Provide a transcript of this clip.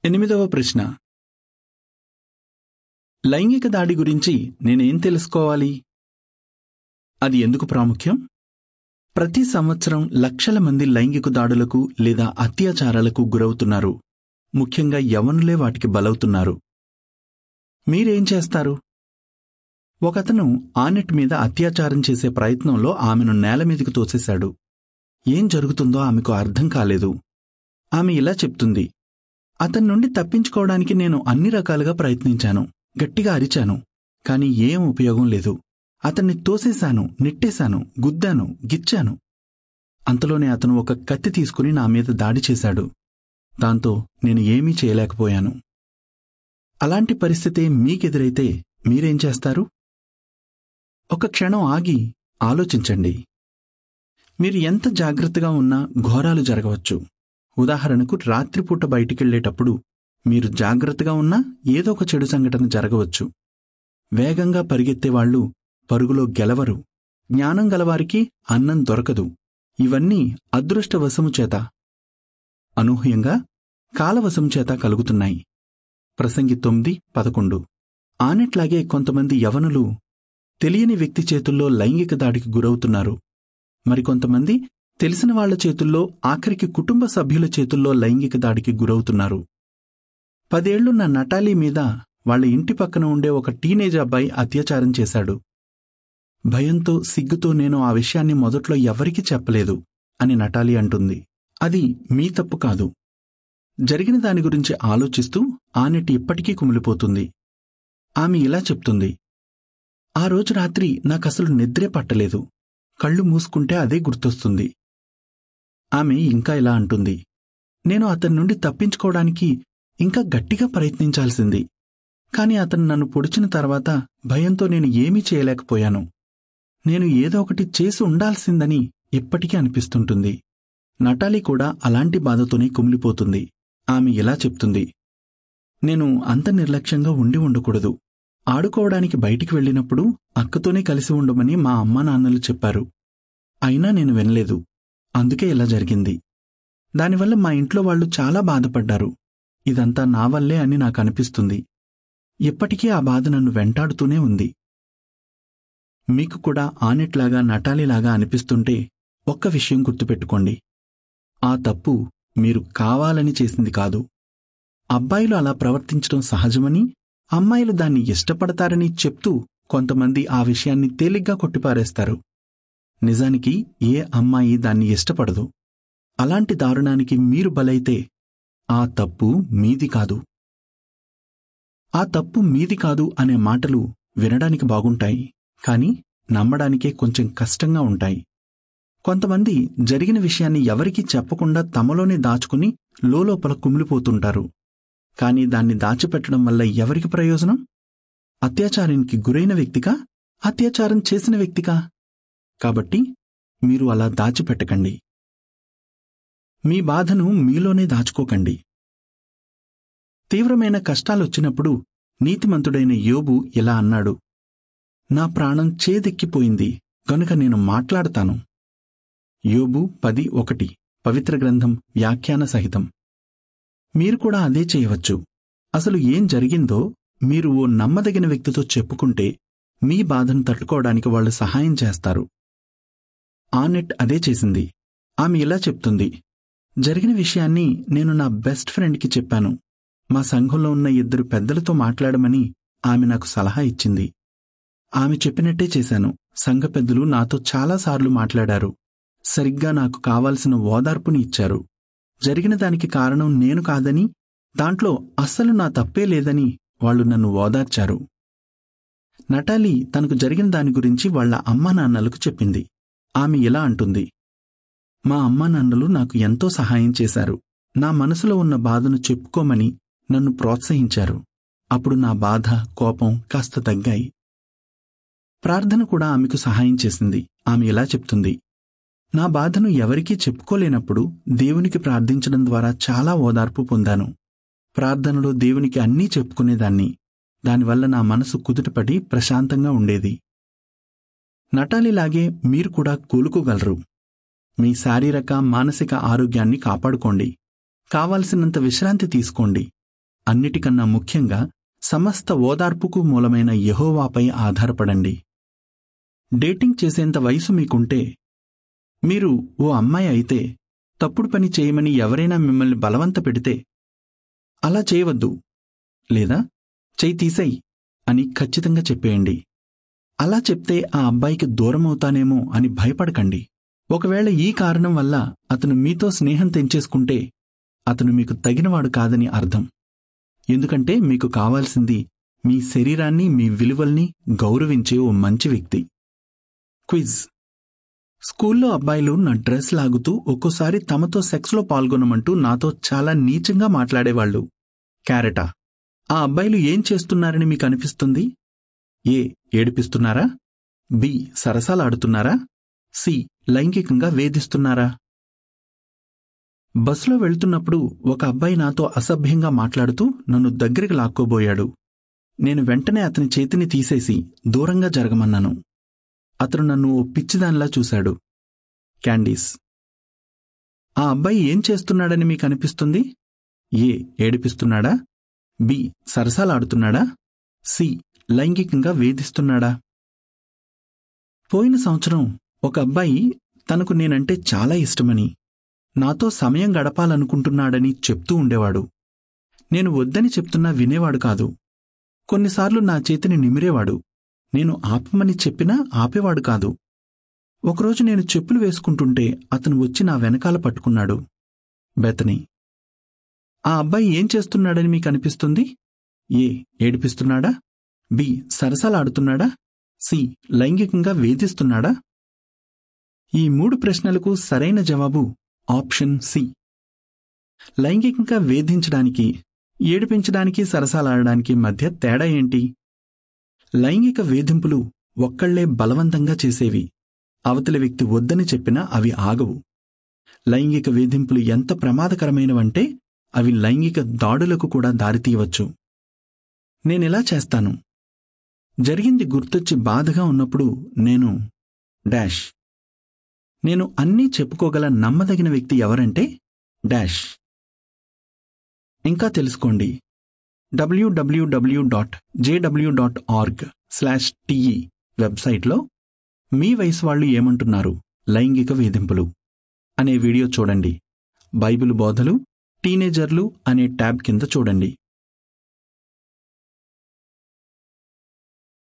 ఎనిమిదవ ప్రశ్న లైంగిక దాడి గురించి నేనేం తెలుసుకోవాలి అది ఎందుకు ప్రాముఖ్యం ప్రతి సంవత్సరం లక్షల మంది లైంగిక దాడులకు లేదా అత్యాచారాలకు గురవుతున్నారు ముఖ్యంగా యవనులే వాటికి బలవుతున్నారు మీరేం చేస్తారు ఒకతను ఆనెట్ మీద అత్యాచారం చేసే ప్రయత్నంలో ఆమెను నేల మీదకి తోసేశాడు ఏం జరుగుతుందో ఆమెకు అర్థం కాలేదు ఆమె ఇలా చెప్తుంది అతని నుండి తప్పించుకోవడానికి నేను అన్ని రకాలుగా ప్రయత్నించాను గట్టిగా అరిచాను కాని ఏం ఉపయోగం లేదు అతన్ని తోసేశాను నెట్టేశాను గుద్దాను గిచ్చాను అంతలోనే అతను ఒక కత్తి తీసుకుని నా మీద దాడి చేశాడు దాంతో నేను ఏమీ చేయలేకపోయాను అలాంటి పరిస్థితే మీకెదురైతే మీరేం చేస్తారు ఒక క్షణం ఆగి ఆలోచించండి మీరు ఎంత జాగ్రత్తగా ఉన్నా ఘోరాలు జరగవచ్చు ఉదాహరణకు రాత్రిపూట బయటికెళ్లేటప్పుడు మీరు జాగ్రత్తగా ఉన్నా ఏదో ఒక చెడు సంఘటన జరగవచ్చు వేగంగా పరిగెత్తేవాళ్లు పరుగులో గెలవరు జ్ఞానం గలవారికి అన్నం దొరకదు ఇవన్నీ అదృష్టవశము చేత అనూహ్యంగా కాలవశము చేత కలుగుతున్నాయి ప్రసంగి తొమ్మిది పదకొండు ఆనెట్లాగే కొంతమంది యవనులు తెలియని వ్యక్తి చేతుల్లో లైంగిక దాడికి గురవుతున్నారు మరికొంతమంది తెలిసిన వాళ్ల చేతుల్లో ఆఖరికి కుటుంబ సభ్యుల చేతుల్లో లైంగిక దాడికి గురవుతున్నారు పదేళ్లున్న నటాలీ మీద వాళ్ళ ఇంటి పక్కన ఉండే ఒక టీనేజ్ అబ్బాయి అత్యాచారం చేశాడు భయంతో సిగ్గుతో నేను ఆ విషయాన్ని మొదట్లో ఎవరికీ చెప్పలేదు అని నటాలి అంటుంది అది మీ తప్పు కాదు జరిగిన దాని గురించి ఆలోచిస్తూ ఆనెట్ ఇప్పటికీ కుమిలిపోతుంది ఆమె ఇలా చెప్తుంది ఆ రోజు రాత్రి నాకసలు నిద్రే పట్టలేదు కళ్ళు మూసుకుంటే అదే గుర్తొస్తుంది ఆమె ఇంకా ఇలా అంటుంది నేను అతని నుండి తప్పించుకోవడానికి ఇంకా గట్టిగా ప్రయత్నించాల్సింది కాని అతను నన్ను పొడిచిన తర్వాత భయంతో నేను ఏమీ చేయలేకపోయాను నేను ఏదో ఒకటి చేసి ఉండాల్సిందని ఇప్పటికీ అనిపిస్తుంటుంది నటాలి కూడా అలాంటి బాధతోనే కుమిలిపోతుంది ఆమె ఇలా చెప్తుంది నేను అంత నిర్లక్ష్యంగా ఉండి ఉండకూడదు ఆడుకోవడానికి బయటికి వెళ్ళినప్పుడు అక్కతోనే కలిసి ఉండమని మా అమ్మా నాన్నలు చెప్పారు అయినా నేను వినలేదు అందుకే ఇలా జరిగింది దానివల్ల మా ఇంట్లో వాళ్ళు చాలా బాధపడ్డారు ఇదంతా నా వల్లే అని నాకు అనిపిస్తుంది ఇప్పటికీ ఆ బాధ నన్ను వెంటాడుతూనే ఉంది మీకు కూడా ఆనెట్లాగా నటాలిలాగా అనిపిస్తుంటే ఒక్క విషయం గుర్తుపెట్టుకోండి ఆ తప్పు మీరు కావాలని చేసింది కాదు అబ్బాయిలు అలా ప్రవర్తించడం సహజమని అమ్మాయిలు దాన్ని ఇష్టపడతారని చెప్తూ కొంతమంది ఆ విషయాన్ని తేలిగ్గా కొట్టిపారేస్తారు నిజానికి ఏ అమ్మాయి దాన్ని ఇష్టపడదు అలాంటి దారుణానికి మీరు బలైతే ఆ తప్పు మీది కాదు ఆ తప్పు మీది కాదు అనే మాటలు వినడానికి బాగుంటాయి కాని నమ్మడానికే కొంచెం కష్టంగా ఉంటాయి కొంతమంది జరిగిన విషయాన్ని ఎవరికీ చెప్పకుండా తమలోనే దాచుకుని లోలోపల కుమిలిపోతుంటారు కాని దాన్ని దాచిపెట్టడం వల్ల ఎవరికి ప్రయోజనం అత్యాచారానికి గురైన వ్యక్తికా అత్యాచారం చేసిన వ్యక్తికా కాబట్టి మీరు అలా దాచిపెట్టకండి మీ బాధను మీలోనే దాచుకోకండి తీవ్రమైన కష్టాలొచ్చినప్పుడు నీతిమంతుడైన యోబు ఇలా అన్నాడు నా ప్రాణం చేదెక్కిపోయింది గనుక నేను మాట్లాడతాను యోబు పది ఒకటి పవిత్ర గ్రంథం వ్యాఖ్యాన సహితం మీరు కూడా అదే చేయవచ్చు అసలు ఏం జరిగిందో మీరు ఓ నమ్మదగిన వ్యక్తితో చెప్పుకుంటే మీ బాధను తట్టుకోవడానికి వాళ్ళు సహాయం చేస్తారు ఆనెట్ అదే చేసింది ఆమె ఇలా చెప్తుంది జరిగిన విషయాన్ని నేను నా బెస్ట్ ఫ్రెండ్కి చెప్పాను మా సంఘంలో ఉన్న ఇద్దరు పెద్దలతో మాట్లాడమని ఆమె నాకు సలహా ఇచ్చింది ఆమె చెప్పినట్టే చేశాను సంఘ పెద్దలు నాతో చాలాసార్లు మాట్లాడారు సరిగ్గా నాకు కావాల్సిన ఓదార్పుని ఇచ్చారు జరిగిన దానికి కారణం నేను కాదని దాంట్లో అస్సలు నా తప్పే లేదని వాళ్ళు నన్ను ఓదార్చారు నటాలి తనకు జరిగిన దాని గురించి వాళ్ల అమ్మా నాన్నలకు చెప్పింది ఆమె ఇలా అంటుంది మా అమ్మా నాన్నలు నాకు ఎంతో సహాయం చేశారు నా మనసులో ఉన్న బాధను చెప్పుకోమని నన్ను ప్రోత్సహించారు అప్పుడు నా బాధ కోపం కాస్త తగ్గాయి ప్రార్థన కూడా ఆమెకు సహాయం చేసింది ఆమె ఇలా చెప్తుంది నా బాధను ఎవరికీ చెప్పుకోలేనప్పుడు దేవునికి ప్రార్థించడం ద్వారా చాలా ఓదార్పు పొందాను ప్రార్థనలో దేవునికి అన్నీ చెప్పుకునేదాన్ని దానివల్ల నా మనసు కుదుటపడి ప్రశాంతంగా ఉండేది నటాలిలాగే మీరు కూడా కోలుకోగలరు మీ శారీరక మానసిక ఆరోగ్యాన్ని కాపాడుకోండి కావాల్సినంత విశ్రాంతి తీసుకోండి అన్నిటికన్నా ముఖ్యంగా సమస్త ఓదార్పుకు మూలమైన యహోవాపై ఆధారపడండి డేటింగ్ చేసేంత వయసు మీకుంటే మీరు ఓ అమ్మాయి అయితే తప్పుడు పని చేయమని ఎవరైనా మిమ్మల్ని బలవంత పెడితే అలా చేయవద్దు లేదా చెయ్యి తీసేయ్ అని ఖచ్చితంగా చెప్పేయండి అలా చెప్తే ఆ అబ్బాయికి దూరమవుతానేమో అని భయపడకండి ఒకవేళ ఈ కారణం వల్ల అతను మీతో స్నేహం తెంచేసుకుంటే అతను మీకు తగినవాడు కాదని అర్థం ఎందుకంటే మీకు కావాల్సింది మీ శరీరాన్ని మీ విలువల్ని గౌరవించే ఓ మంచి వ్యక్తి క్విజ్ స్కూల్లో అబ్బాయిలు నా డ్రెస్ లాగుతూ ఒక్కోసారి తమతో సెక్స్లో పాల్గొనమంటూ నాతో చాలా నీచంగా మాట్లాడేవాళ్లు క్యారెటా ఆ అబ్బాయిలు ఏం చేస్తున్నారని మీకు అనిపిస్తుంది ఏ ఏడిపిస్తున్నారా బి సరసాలాడుతున్నారా సి లైంగికంగా వేధిస్తున్నారా బస్సులో వెళ్తున్నప్పుడు ఒక అబ్బాయి నాతో అసభ్యంగా మాట్లాడుతూ నన్ను దగ్గరికి లాక్కోబోయాడు నేను వెంటనే అతని చేతిని తీసేసి దూరంగా జరగమన్నాను అతను నన్ను ఓ పిచ్చిదానిలా చూశాడు క్యాండీస్ ఆ అబ్బాయి ఏం చేస్తున్నాడని మీకు అనిపిస్తుంది ఏ ఏడిపిస్తున్నాడా బి సరసాలాడుతున్నాడా సి లైంగికంగా వేధిస్తున్నాడా పోయిన సంవత్సరం ఒక అబ్బాయి తనకు నేనంటే చాలా ఇష్టమని నాతో సమయం గడపాలనుకుంటున్నాడని చెప్తూ ఉండేవాడు నేను వద్దని చెప్తున్నా వినేవాడు కాదు కొన్నిసార్లు నా చేతిని నిమిరేవాడు నేను ఆపమని చెప్పినా ఆపేవాడు కాదు ఒకరోజు నేను చెప్పులు వేసుకుంటుంటే అతను వచ్చి నా వెనకాల పట్టుకున్నాడు బెతని ఆ అబ్బాయి ఏం చేస్తున్నాడని మీకు అనిపిస్తుంది ఏ ఏడిపిస్తున్నాడా బి సరసాలాడుతున్నాడా సి లైంగికంగా వేధిస్తున్నాడా ఈ మూడు ప్రశ్నలకు సరైన జవాబు ఆప్షన్ సి లైంగికంగా వేధించడానికి ఏడిపించడానికి సరసాలాడడానికి మధ్య తేడా ఏంటి లైంగిక వేధింపులు ఒక్కళ్లే బలవంతంగా చేసేవి అవతలి వ్యక్తి వద్దని చెప్పినా అవి ఆగవు లైంగిక వేధింపులు ఎంత ప్రమాదకరమైనవంటే అవి లైంగిక దాడులకు కూడా దారితీయవచ్చు నేనెలా చేస్తాను జరిగింది గుర్తొచ్చి బాధగా ఉన్నప్పుడు నేను డాష్ నేను అన్నీ చెప్పుకోగల నమ్మదగిన వ్యక్తి ఎవరంటే డాష్ ఇంకా తెలుసుకోండి WWW dot JW dot org slash TE వెబ్సైట్లో మీ వయసు వాళ్ళు ఏమంటున్నారు లైంగిక వేధింపులు అనే వీడియో చూడండి బైబిల్ బోధలు టీనేజర్లు అనే ట్యాబ్ కింద చూడండి